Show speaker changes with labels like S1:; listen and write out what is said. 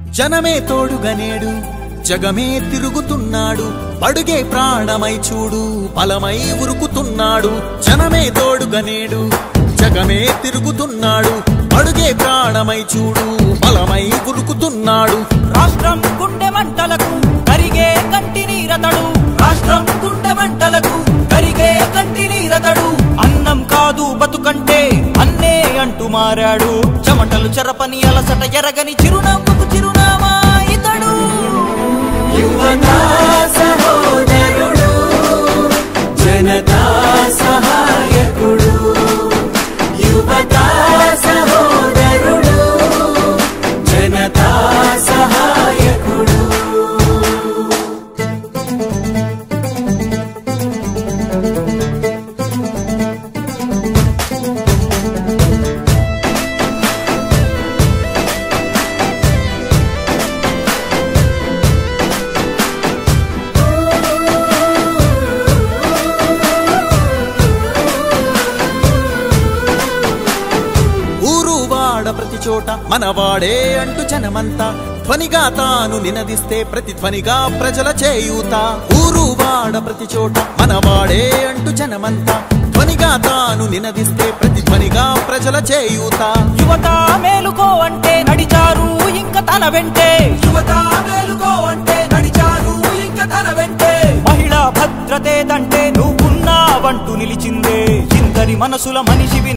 S1: జనమే తోడుగా నేడు జగమే తిరుగుతున్నాడు అడుగే ప్రాణమై చూడు బలమై ఉరుకుతున్నాడు జనమే తోడుగా నేడు జగమే తిరుగుతున్నాడు అడుగే ప్రాణమై చూడు బలమై ఉరుకుతున్నాడు
S2: రాష్ట్రం గుండె మంటలకు కరిగే కంటి నీరతడు రాష్ట్రం గుండె మంటలకు కరిగే కంటి నీరతడు అన్నం కాదు బతుకంటే అన్నే అంటూ మారాడు చెమటలు చెరపని అలసట ఎరగని చిరునవ్వుకు చిరునామా ఇతడు
S1: యువతా సహోదరుడు జనతా సహాయకుడు యువతా సహోదరుడు జనతా సహాయకుడు ఊరు వాడ ప్రతి చోట మనవాడే అంటూ జనమంతా ధ్వనిగా తాను నినదిస్తే ప్రతి ధ్వనిగా ప్రజల చేయూత ఊరు వాడ ప్రతి చోట మనవాడే అంటూ జనమంతా ధ్వనిగా తాను నినదిస్తే ప్రతి ధ్వనిగా ప్రజల చేయూత
S2: యువత మేలుకో అంటే నడిచారు ఇంక తన వెంటే యువత మేలుకో అంటే నడిచారు ఇంక తన వెంటే మహిళా భద్రతేదంటే నువ్వున్నావంటూ నిలిచిందే ఇందరి మనసుల మనిషివి